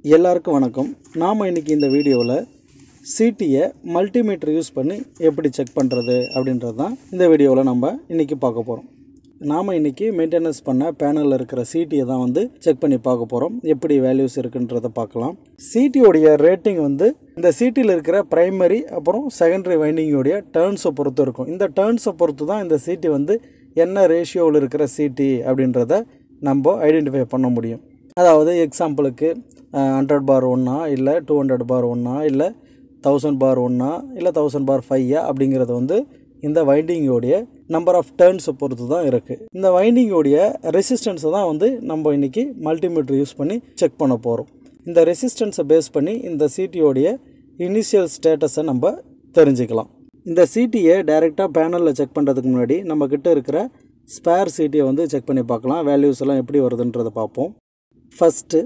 எல்லாருக்கும் வணக்கம் நாம் இன்றைக்கி இந்த வீடியோவில் சிடியை மல்டிமீட்டர் யூஸ் பண்ணி எப்படி செக் பண்ணுறது அப்படின்றது தான் இந்த வீடியோவில் நம்ம இன்றைக்கி பார்க்க போகிறோம் நாம் இன்றைக்கி மெயின்டெனன்ஸ் பண்ண பேனலில் இருக்கிற சிடியை தான் வந்து செக் பண்ணி பார்க்க போகிறோம் எப்படி வேல்யூஸ் இருக்குன்றதை பார்க்கலாம் சிடியோடைய ரேட்டிங் வந்து இந்த சிடியில் இருக்கிற பிரைமரி அப்புறம் செகண்டரி வைண்டிங்கோடைய டேர்ன்ஸை பொறுத்து இருக்கும் இந்த டேர்ன்ஸை பொறுத்து தான் இந்த சிடி வந்து என்ன ரேஷியோவில் இருக்கிற சிடி அப்படின்றத நம்ம ஐடென்டிஃபை பண்ண முடியும் அதாவது எக்ஸாம்பிளுக்கு ஹண்ட்ரட் பார் ஒன்றா இல்லை டூ ஹண்ட்ரட் பார் ஒன்றா இல்லை தௌசண்ட் பார் ஒன்றா இல்லை தௌசண்ட் பார் ஃபையா அப்படிங்கிறது வந்து இந்த வைண்டிங்கோடைய நம்பர் ஆஃப் டேர்ன்ஸை பொறுத்து தான் இருக்குது இந்த வைண்டிங்கோடைய ரெசிஸ்டன்ஸை தான் வந்து நம்ம இன்றைக்கி மல்டிமீட்டர் யூஸ் பண்ணி செக் பண்ண போகிறோம் இந்த ரெசிஸ்டன்ஸை பேஸ் பண்ணி இந்த சிடியோடைய இனிஷியல் ஸ்டேட்டஸை நம்ம தெரிஞ்சுக்கலாம் இந்த சிடியை டைரெக்டாக பேனலில் செக் பண்ணுறதுக்கு முன்னாடி நம்மக்கிட்ட இருக்கிற ஸ்பேர் சிடியை வந்து செக் பண்ணி பார்க்கலாம் வேல்யூஸ் எல்லாம் எப்படி வருதுன்றதை பார்ப்போம் first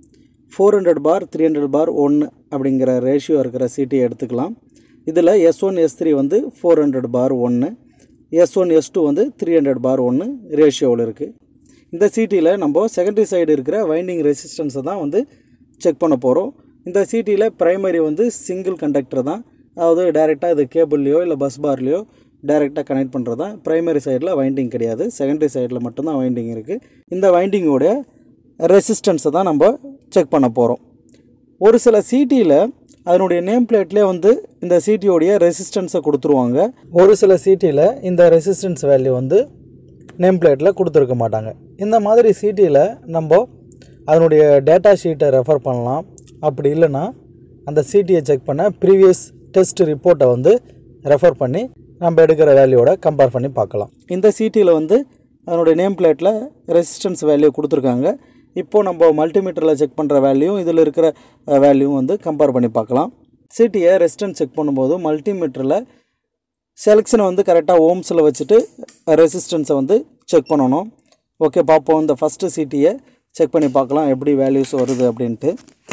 four hundred bar three hundred bar ஒன்று அப்படிங்கிற ரேஷியோ இருக்கிற சிடியை எடுத்துக்கலாம் இதில் எஸ் ஒன் எஸ் த்ரீ வந்து ஃபோர் ஹண்ட்ரட் பார் ஒன்று எஸ் ஒன் எஸ் டூ வந்து த்ரீ ஹண்ட்ரட் பார் ஒன்று ரேஷியோவில் இருக்குது இந்த சிடியில் நம்ம செகண்டரி சைடு இருக்கிற வைண்டிங் ரெசிஸ்டன்ஸை தான் வந்து செக் பண்ண போகிறோம் இந்த சிடியில் ப்ரைமரி வந்து சிங்கிள் கண்டக்டர் தான் அதாவது டைரெக்டாக இது கேபிள்லையோ இல்லை பஸ் பார்லேயோ டைரெக்டாக கனெக்ட் பண்ணுறது தான் ப்ரைமரி சைடில் வைண்டிங் கிடையாது செகண்டரி சைடில் மட்டும்தான் வைண்டிங் இருக்குது இந்த வைண்டிங்கோட ரெசிஸ்டன்ஸை தான் நம்ம செக் பண்ண போகிறோம் ஒரு சில சிடியில் அதனுடைய நேம் பிளேட்லேயே வந்து இந்த சிடியோடைய ரெசிஸ்டன்ஸை கொடுத்துருவாங்க ஒரு சில சிடியில் இந்த ரெசிஸ்டன்ஸ் வேல்யூ வந்து நேம் பிளேட்டில் கொடுத்துருக்க மாட்டாங்க இந்த மாதிரி சிடியில் நம்ம அதனுடைய டேட்டா ஷீட்டை ரெஃபர் பண்ணலாம் அப்படி இல்லைன்னா அந்த சிடியை செக் பண்ண ப்ரீவியஸ் டெஸ்ட் ரிப்போர்ட்டை வந்து ரெஃபர் பண்ணி நம்ம எடுக்கிற வேல்யூவோட கம்பேர் பண்ணி பார்க்கலாம் இந்த சிடியில் வந்து அதனுடைய நேம் பிளேட்டில் ரெசிஸ்டன்ஸ் வேல்யூ கொடுத்துருக்காங்க இப்போது நம்ம மல்டிமீட்டரில் செக் பண்ணுற வேல்யூ இதில் இருக்கிற வேல்யூவும் வந்து கம்பேர் பண்ணி பார்க்கலாம் சிடியை ரெசிஸ்டன்ஸ் செக் பண்ணும்போது மல்டிமீட்டரில் செலெக்ஷனை வந்து கரெக்டாக ஓம்ஸில் வச்சுட்டு ரெசிஸ்டன்ஸை வந்து செக் பண்ணணும் ஓகே பார்ப்போம் இந்த ஃபஸ்ட்டு சிடியை செக் பண்ணி பார்க்கலாம் எப்படி வேல்யூஸ் வருது அப்படின்ட்டு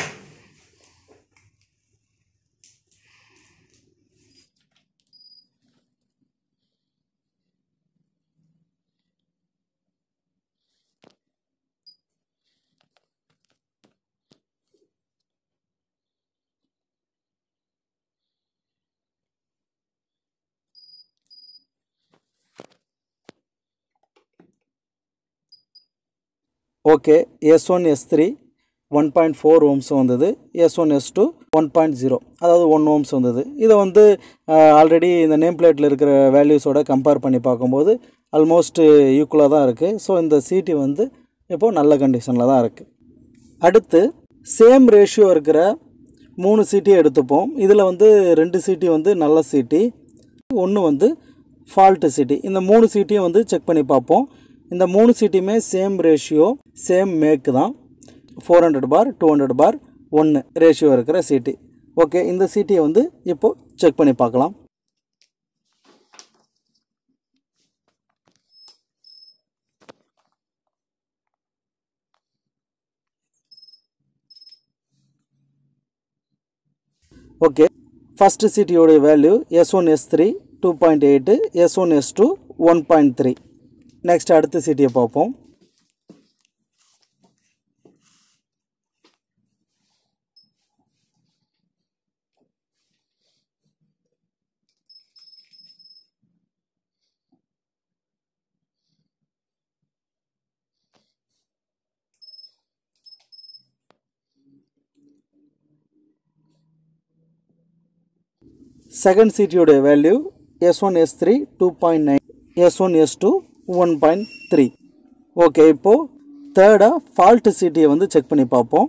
okay S one S three one point four ohms வந்தது S one S two one point zero அதாவது ஒன் ஓம்ஸ் வந்தது இதை வந்து ஆல்ரெடி இந்த நேம் பிளேட்டில் இருக்கிற வேல்யூஸோட கம்பேர் பண்ணி பார்க்கும்போது ஆல்மோஸ்ட் ஈக்குவலாக தான் இருக்குது ஸோ இந்த சிடி வந்து இப்போது நல்ல கண்டிஷனில் தான் இருக்குது அடுத்து சேம் ரேஷியோ இருக்கிற மூணு சிட்டியை எடுத்துப்போம் இதில் வந்து ரெண்டு சிட்டி வந்து நல்ல சிட்டி ஒன்று வந்து ஃபால்ட்டு சிட்டி இந்த மூணு சீட்டையும் வந்து செக் பண்ணி பார்ப்போம் இந்த மூணு சீட்டையுமே சேம் ரேஷியோ சேம் மேக்கு தான் four hundred bar two hundred bar ஒன்று ரேஷியோ இருக்கிற சீட்டி ஓகே இந்த சீட்டியை வந்து இப்போது செக் பண்ணி பார்க்கலாம் ஓகே ஃபஸ்ட்டு சிட்டியோடைய value S one S three two point eight S one S two one point three next அடுத்த சிட்டியை பார்ப்போம் செகண்ட் சிட்டியோடைய value S one S three two point nine S one S two one point three okay இப்போது தேர்டாக fault சிட்டியை வந்து check பண்ணி பார்ப்போம்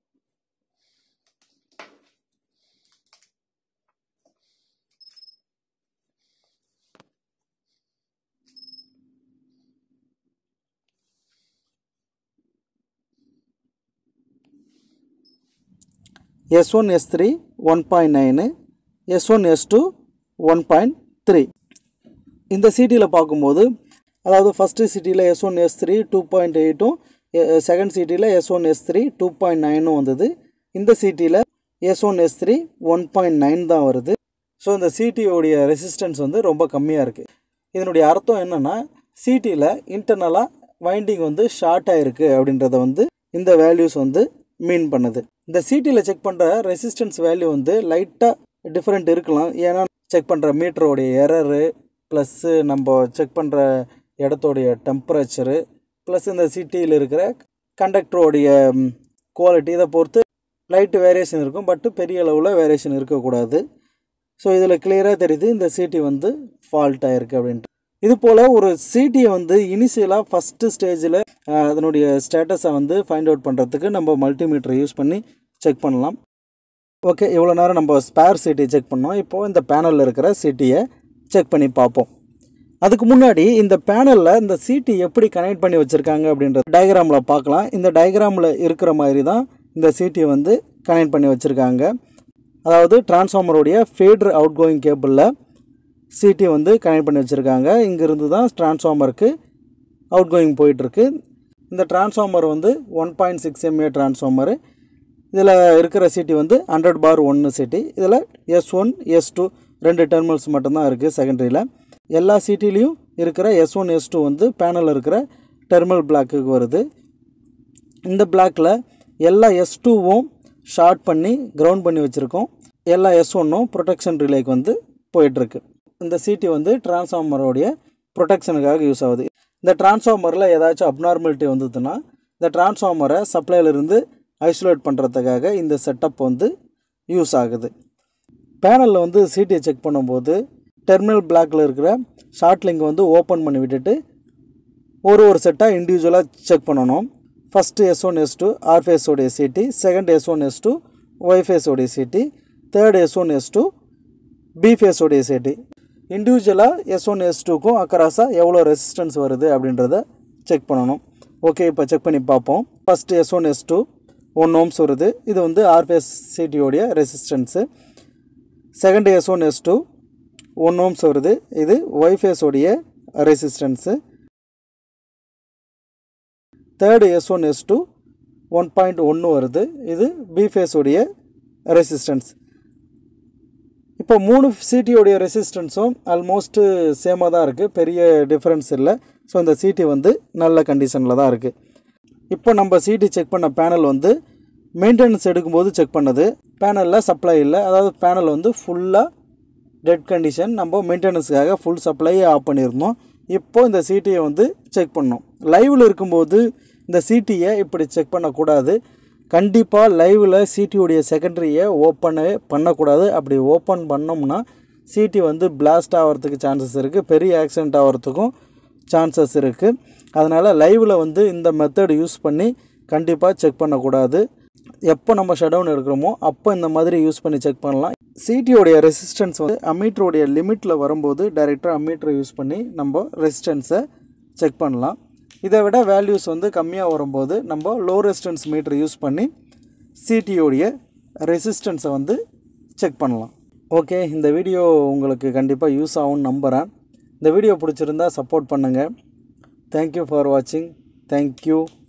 S one S three one point nine S one S two one point three இந்த சிட்டியில் பார்க்கும்போது அதாவது ஃபஸ்ட்டு சிட்டியில் S one S three two point எயிட்டும் செகண்ட் சிட்டியில் S one S three two point நைனும் வந்தது இந்த சிட்டியில் S one S three one point nine தான் வருது ஸோ இந்த சிடியோடைய ரெசிஸ்டன்ஸ் வந்து ரொம்ப கம்மியாக இருக்குது இதனுடைய அர்த்தம் என்னென்னா சிடியில் இன்டர்னலாக வைண்டிங் வந்து ஷார்ட் ஆகிருக்கு அப்படின்றத வந்து இந்த வேல்யூஸ் வந்து மீன் பண்ணுது இந்த சிடியில் செக் பண்ணுற ரெசிஸ்டன்ஸ் வேல்யூ வந்து லைட்டாக டிஃப்ரெண்ட் இருக்கலாம் ஏன்னா செக் பண்ணுற மீட்டரோடைய எரரு ப்ளஸ்ஸு நம்ம செக் பண்ணுற இடத்தோடைய டெம்பரேச்சரு ப்ளஸ் இந்த சிட்டியில் இருக்கிற கண்டக்டரோடைய குவாலிட்டி இதை பொறுத்து லைட்டு வேரியேஷன் இருக்கும் பட்டு பெரிய அளவில் வேரியேஷன் இருக்கக்கூடாது ஸோ இதில் கிளியராக தெரியுது இந்த சிடி வந்து ஃபால்ட் ஆகிருக்கு அப்படின்ட்டு இது போல் ஒரு சிடியை வந்து இனிஷியலாக ஃபஸ்ட்டு ஸ்டேஜில் அதனுடைய ஸ்டேட்டஸை வந்து ஃபைண்ட் அவுட் பண்ணுறதுக்கு நம்ம மல்டிமீட்டரை யூஸ் பண்ணி செக் பண்ணலாம் ஓகே இவ்வளோ நேரம் நம்ம ஸ்பேர் சிட்டி செக் பண்ணோம் இப்போது இந்த பேனலில் இருக்கிற சிட்டியை செக் பண்ணி பார்ப்போம் அதுக்கு முன்னாடி இந்த பேனலில் இந்த சிட்டி எப்படி கனெக்ட் பண்ணி வச்சுருக்காங்க அப்படின்ற டயக்ராமில் பார்க்கலாம் இந்த டயக்ராமில் இருக்கிற மாதிரி தான் இந்த சிட்டியை வந்து கனெக்ட் பண்ணி வச்சுருக்காங்க அதாவது டிரான்ஸ்ஃபார்மருடைய ஃபீடர் அவுட் கோயிங் கேபிளில் சிட்டி வந்து கனெக்ட் பண்ணி வச்சுருக்காங்க இங்கேருந்து தான் டிரான்ஸ்ஃபார்மருக்கு அவுட் கோயிங் போயிட்டுருக்கு இந்த டிரான்ஸ்ஃபார்மர் வந்து one point six MA transformer இதில் இருக்கிற சிட்டி வந்து ஹண்ட்ரட் பார் ஒன்று சிட்டி இதில் எஸ் ஒன் எஸ் டூ ரெண்டு டெர்மினல்ஸ் மட்டும்தான் இருக்குது செகண்டரியில் எல்லா சிட்டிலையும் இருக்கிற எஸ் ஒன் எஸ் டூ வந்து பேனலில் இருக்கிற டெர்மினல் பிளாக்குக்கு வருது இந்த பிளாக்கில் எல்லா எஸ் டூவும் ஷார்ட் பண்ணி கிரவுண்ட் பண்ணி வச்சுருக்கோம் எல்லா எஸ் ஒன்னும் ப்ரொடெக்ஷன் ரிலேக்கு வந்து போயிட்டுருக்கு இந்த சிட்டி வந்து டிரான்ஸ்ஃபார்மரோடைய ப்ரொடெக்ஷனுக்காக யூஸ் ஆகுது இந்த டிரான்ஸ்ஃபார்மரில் ஏதாச்சும் அப்நார்மலிட்டி வந்ததுன்னா இந்த டிரான்ஸ்ஃபார்மரை சப்ளைலேருந்து ஐசோலேட் பண்ணுறதுக்காக இந்த செட்டப் வந்து யூஸ் ஆகுது பேனலில் வந்து சிட்டியை செக் பண்ணும்போது டெர்மினல் பிளாக்கில் இருக்கிற ஷார்ட் லிங்கை வந்து ஓப்பன் பண்ணி விட்டுட்டு ஒரு ஒரு செட்டாக இண்டிவிஜுவலாக செக் பண்ணணும் first S one S two R ஃபேஸோடைய CT second S one S two Y ஃபேஸோடைய CT third S one S two B ஃபேஸோடைய சிட்டி இண்டிவிஜுவலாக எஸ் ஒன் எஸ் டூக்கும் அக்கராஸாக எவ்வளோ ரெசிஸ்டன்ஸ் வருது அப்படின்றத செக் பண்ணணும் ஓகே இப்போ செக் பண்ணி பார்ப்போம் first S one S two one ohms வருது இது வந்து ஆர் ஃபேஸ் சிட்டியோடைய ரெசிஸ்டன்ஸு second S one S two one ohms வருது இது ஒய் ஃபேஸோடைய ரெசிஸ்டன்ஸு third S one S two one point ஒன்று வருது இது பி ஃபேஸோடைய ரெசிஸ்டன்ஸ் இப்போ மூணு சிட்டியோடைய ரெசிஸ்டன்ஸும் ஆல்மோஸ்ட்டு சேமாக தான் இருக்குது பெரிய டிஃப்ரென்ஸ் இல்லை ஸோ இந்த சிட்டி வந்து நல்ல கண்டிஷனில் தான் இருக்குது இப்போ நம்ம சிட்டி செக் பண்ண பேனல் வந்து மெயின்டெனன்ஸ் எடுக்கும்போது செக் பண்ணது பேனலில் சப்ளை இல்லை அதாவது பேனல் வந்து ஃபுல்லாக டெட் கண்டிஷன் நம்ம மெயின்டெனன்ஸுக்காக ஃபுல் சப்ளையே ஆஃப் பண்ணியிருந்தோம் இப்போது இந்த சிட்டியை வந்து செக் பண்ணோம் லைவில் இருக்கும்போது இந்த சிட்டியை இப்படி செக் பண்ணக்கூடாது கண்டிப்பாக லைவில் சிட்டியுடைய செகண்டரியை ஓப்பனே பண்ணக்கூடாது அப்படி ஓப்பன் பண்ணோம்னா சிட்டி வந்து பிளாஸ்ட் ஆகிறதுக்கு சான்சஸ் இருக்குது பெரிய ஆக்சிடெண்ட் ஆகிறதுக்கும் சான்சஸ் இருக்குது அதனால் லைவில் வந்து இந்த மெத்தட் யூஸ் பண்ணி கண்டிப்பாக செக் பண்ணக்கூடாது எப்போ நம்ம ஷட் டவுன் எடுக்கிறோமோ அப்போ இந்த மாதிரி யூஸ் பண்ணி செக் பண்ணலாம் சிடியோடைய ரெசிஸ்டன்ஸ் வந்து அம்மீட்டருடைய லிமிட்டில் வரும்போது டைரெக்டாக அம்மீட்டரை யூஸ் பண்ணி நம்ம ரெசிஸ்டன்ஸை செக் பண்ணலாம் இதை விட வேல்யூஸ் வந்து கம்மியாக வரும்போது நம்ம லோ ரெசிஸ்டன்ஸ் மீட்டர் யூஸ் பண்ணி சிடியோடைய ரெசிஸ்டன்ஸை வந்து செக் பண்ணலாம் ஓகே இந்த வீடியோ உங்களுக்கு கண்டிப்பாக யூஸ் ஆகும்னு நம்புகிறேன் இந்த வீடியோ பிடிச்சிருந்தா சப்போர்ட் பண்ணுங்கள் தேங்க்யூ ஃபார் வாட்சிங் தேங்க்யூ